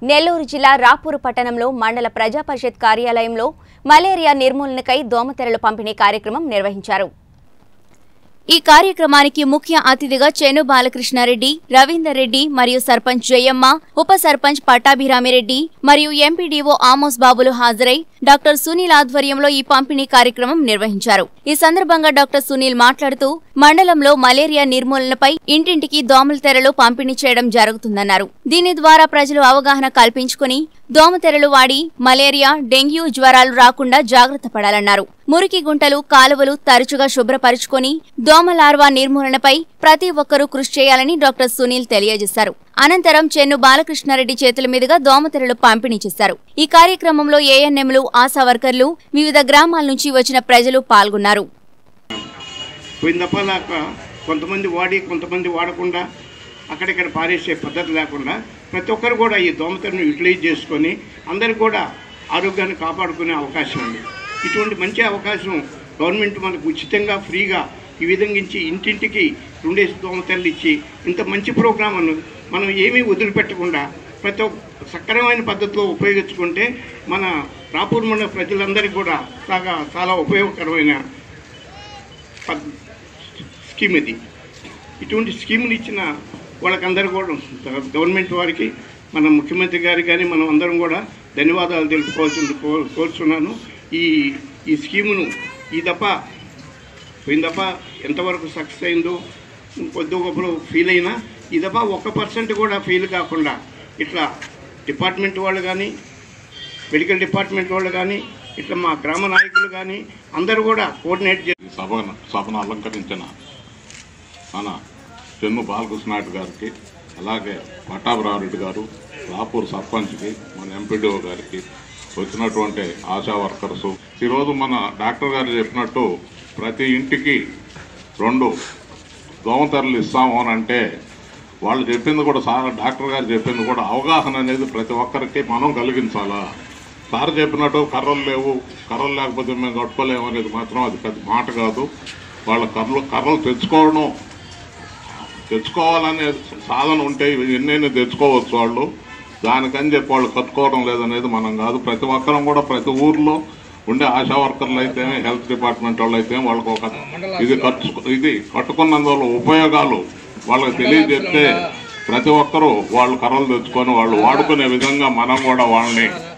నెల్లూరు జిల్లా రాపూరు పట్టణంలో మండల ప్రజా పరిషత్ కార్యాలయంలో మలేరియా నిర్మూలనకై దోమతెరలు పంపిణీ కార్యక్రమం నిర్వహించారు ఈ కార్యక్రమానికి ముఖ్య అతిథిగా చెను బాలకృష్ణారెడ్డి రవీందర్ రెడ్డి మరియు సర్పంచ్ జయమ్మ ఉప సర్పంచ్ పట్టాభిరామిరెడ్డి మరియు ఎంపీడీఓ ఆమోస్ బాబులు హాజరై డాక్టర్ సునీల్ ఆధ్వర్యంలో ఈ పంపిణీ కార్యక్రమం నిర్వహించారు ఈ సందర్భంగా డాక్టర్ సునీల్ మాట్లాడుతూ మండలంలో మలేరియా నిర్మూలనపై ఇంటింటికి దోమల తెరలు పంపిణీ చేయడం జరుగుతుందన్నారు దీని ద్వారా ప్రజలు అవగాహన కల్పించుకుని దోమతెరలు వాడి మలేరియా డెంగ్యూ జ్వరాలు రాకుండా జాగ్రత్త పడాలన్నారు మురికి గుంటలు కాలువలు తరచుగా శుభ్రపరుచుకొని దోమ లార్వా నిర్మూలనపై ప్రతి ఒక్కరూ కృషి చేయాలని డాక్టర్ సునీల్ తెలియజేశారు అనంతరం చెన్ను బాలకృష్ణారెడ్డి చేతుల మీదుగా దోమతెరలు పంపిణీ చేశారు ఈ కార్యక్రమంలో ఏఎన్ఎంలు ఆశా వర్కర్లు వివిధ గ్రామాల నుంచి వచ్చిన ప్రజలు పాల్గొన్నారు పోయిన దఫాలాక కొంతమంది వాడి కొంతమంది వాడకుండా అక్కడిక్కడ పారేసే పద్ధతి లేకుండా ప్రతి ఒక్కరు కూడా ఈ దోమతెరను యూటిలైజ్ చేసుకొని అందరు కూడా ఆరోగ్యాన్ని కాపాడుకునే అవకాశం ఉంది ఇటువంటి మంచి అవకాశం గవర్నమెంట్ మనకు ఉచితంగా ఫ్రీగా ఈ విధంగా ఇచ్చి ఇంటింటికి రెండేసి దోమతెరలు ఇచ్చి ఇంత మంచి ప్రోగ్రామ్ను మనం ఏమీ వదిలిపెట్టకుండా ప్రతి ఒక్క సక్రమైన పద్ధతిలో ఉపయోగించుకుంటే మన రాపూర్ మండల ప్రజలందరికీ కూడా చాలా చాలా ఉపయోగకరమైన పద్- స్కీమ్ ఇది ఇటువంటి స్కీములు ఇచ్చిన వాళ్ళకందరూ కూడా గవర్నమెంట్ వారికి మన ముఖ్యమంత్రి గారికి కానీ మనం అందరం కూడా ధన్యవాదాలు తెలుపుకోవాల్సింది కో- కోరుచున్నాను ఈ ఈ స్కీమును ఈ దఫా పోయిన దఫా ఎంతవరకు సక్సెస్ అయిందో కొద్ది గొప్పలు ఫీల్ అయినా ఈ దఫా ఒక్క పర్సెంట్ కూడా ఫెయిల్ కాకుండా ఇట్లా డిపార్ట్మెంట్ వాళ్ళు కానీ మెడికల్ డిపార్ట్మెంట్ వాళ్ళు కానీ ఇట్లా మా గ్రామ నాయకులు కానీ అందరూ కూడా కోఆర్డినేట్ చేసి ఈ సభ సభను అలంకరించిన మన చెన్ను బాలకృష్ణారెడ్డి గారికి అలాగే పట్టాభిరామరెడ్డి గారు రాపూర్ సర్పంచ్కి మన ఎంపీడీఓ గారికి వచ్చినటువంటి ఆశా వర్కర్స్ ఈరోజు మన డాక్టర్ గారు చెప్పినట్టు ప్రతి ఇంటికి రెండు దోమతెరలు ఇస్తాము అని అంటే వాళ్ళు చెప్పింది కూడా సార్ డాక్టర్ గారు చెప్పింది కూడా అవగాహన అనేది ప్రతి ఒక్కరికి మనం కలిగించాలా సార్ చెప్పినట్టు కర్రలు లేవు కర్రలు లేకపోతే మేము కట్టుకోలేము అనేది మాత్రం అది పెద్ద మాట కాదు వాళ్ళ కర్రలు కర్రలు తెచ్చుకోవడం తెచ్చుకోవాలనే సాధన ఉంటే ఎన్నైనా తెచ్చుకోవచ్చు వాళ్ళు దానికని చెప్పి వాళ్ళు కట్టుకోవడం లేదనేది మనం కాదు ప్రతి ఒక్కరం కూడా ప్రతి ఊర్లో ఉండే ఆశా వర్కర్లు అయితే హెల్త్ డిపార్ట్మెంట్ వాళ్ళు అయితే వాళ్ళకి ఒక ఇది ఖర్చు ఇది కట్టుకున్నందువల్ల ఉపయోగాలు వాళ్ళకి తెలియజెప్తే ప్రతి ఒక్కరూ వాళ్ళు కర్రలు తెచ్చుకొని వాళ్ళు వాడుకునే విధంగా మనం కూడా వాళ్ళని